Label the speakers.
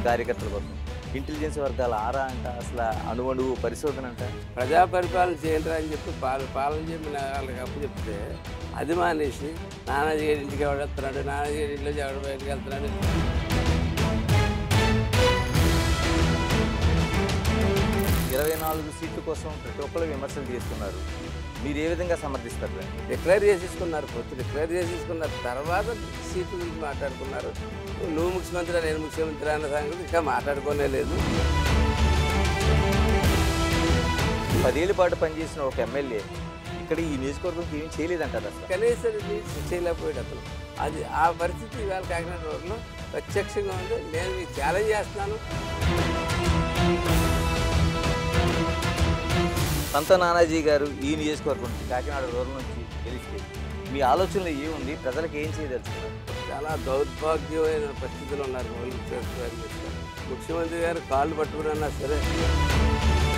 Speaker 1: కార్యకర్తల కోసం ఇంటెలిజెన్స్ వర్గాల ఆరా అంట అసలు అణువణువు పరిశోధన అంట
Speaker 2: ప్రజా పరిపాలన చేయండి అని చెప్పి పాల పాలన చెప్పి వాళ్ళకి అప్పు చెప్తే అది మానేసి నానాజీ గారి ఇంటికి ఎవడు వస్తున్నాడు నానాజీ గారి ఇంట్లో ఎవడు బయటకు వెళ్తున్నాడు
Speaker 1: ఇరవై నాలుగు సీట్ల కోసం ప్రతి ఒక్కరు విమర్శలు చేస్తున్నారు మీరు ఏ విధంగా సమర్థిస్తారు దాన్ని?
Speaker 2: డిక్లేర్ చేసేసుకున్నారు పొత్తు డిక్లేర్ చేసేసుకున్నారు తర్వాత సీట్ల గురించి మాట్లాడుకున్నారు నువ్వు ముఖ్యమంత్రి నేను ముఖ్యమంత్రి అన్న సంగతి ఇంకా మాట్లాడుకోనే లేదు
Speaker 1: పదేళ్ల పాటు పనిచేసిన ఒక ఎమ్మెల్యే ఇక్కడ ఈ నియోజకవర్గంకి ఏం చేయలేదంటారు అసలు
Speaker 2: కనీసం ఇది చేయలేకపోయాడు అతను అది ఆ పరిస్థితి ఇవాళ కాకినాడ రోడ్లో ప్రత్యక్షంగా ఉంది నేను మీకు ఛాలెంజ్ చేస్తున్నాను
Speaker 1: సంత నానాజీ గారు ఈ నియోజకవర్గం నుంచి కాకినాడ రూరల్ నుంచి గెలిస్తే మీ ఆలోచనలో ఏముంది ప్రజలకు ఏం చేయదలుచుకున్నారు
Speaker 2: చాలా దౌర్భాగ్యమైన పరిస్థితులు ఉన్నారు వాళ్ళు చేసుకోవాలి ముఖ్యమంత్రి గారు కాళ్ళు పట్టుకున్నా సరే